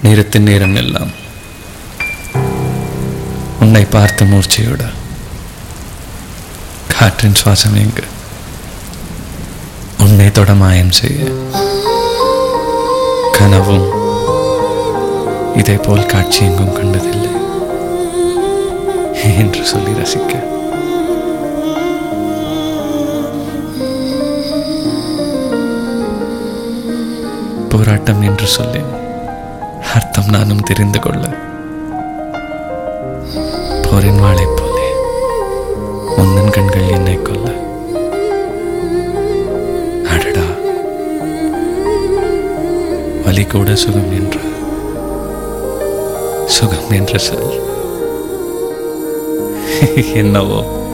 நேரத்தின் நேரம் எல்லாம் உன்னை பார்த்த மூர்ச்சையோட காற்றின் சுவாசம் எங்கு உன்னை தொட மாயம் செய்ய கனவும் இதே போல் காட்சி எங்கும் கண்டதில்லை என்று சொல்லி ரசிக்க போராட்டம் என்று சொல்லி அர்த்தம் நானும் தெரிந்து கொள்ள போரின் வாளை போலே முன்னன் கண்கள் என்னை கொல்ல அடடா வலி கூட சுகம் என்ற சுகம் என்ற சொல் என்னவோ